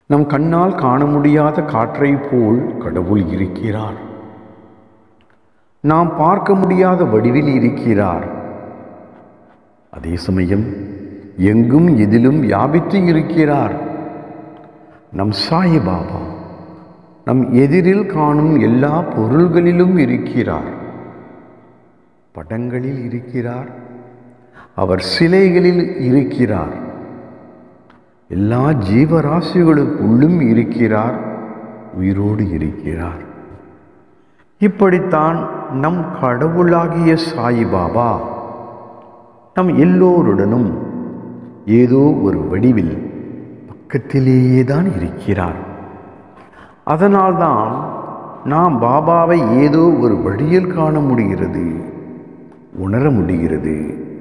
நம் கண்ணால் காண முடியாத காற்றைப் போல் கடவுள் இருக்கிறார் நாம் பார்க்க முடியாத வடிவில் இருக்கிறார் அதே சமயம் எங்கும் எதிலும் வியாபித்து இருக்கிறார் நம் சாயி பாபா நம் எதிரில் காணும் எல்லா பொருள்களிலும் இருக்கிறார் படங்களில் இருக்கிறார் அவர் சிலைகளில் இருக்கிறார் எல்லா ஜீவராசிகளுக்குள்ளும் இருக்கிறார் உயிரோடு இருக்கிறார் இப்படித்தான் நம் கடவுளாகிய சாயிபாபா நம் எல்லோருடனும் ஏதோ ஒரு வடிவில் பக்கத்திலேயே தான் இருக்கிறார் அதனால்தான் நாம் பாபாவை ஏதோ ஒரு வழியில் காண முடிகிறது உணர முடிகிறது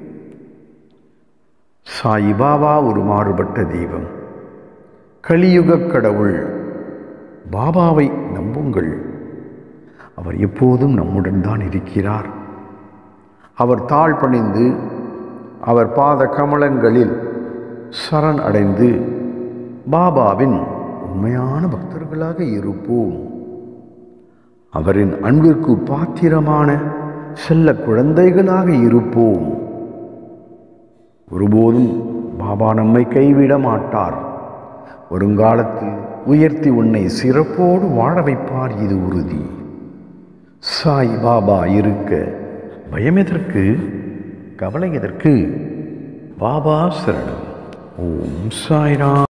சாயிபாபா ஒரு மாறுபட்ட தெய்வம் கலியுக கடவுள் பாபாவை நம்புங்கள் அவர் எப்போதும் நம்முடன் தான் இருக்கிறார் அவர் தாழ் பணிந்து அவர் பாத கமலங்களில் சரண் அடைந்து பாபாவின் உண்மையான பக்தர்களாக இருப்போம் அவரின் அன்பிற்கு பாத்திரமான செல்ல குழந்தைகளாக இருப்போம் ஒருபோதும் பாபா நம்மை கைவிட மாட்டார் வருங்காலத்தில் உயர்த்தி உன்னை சிறப்போடு வாழ வைப்பார் இது உறுதி சாய் பாபா இருக்க பயம் எதற்கு கவலை எதற்கு பாபா சரணம் ஓம் சாய்ராம்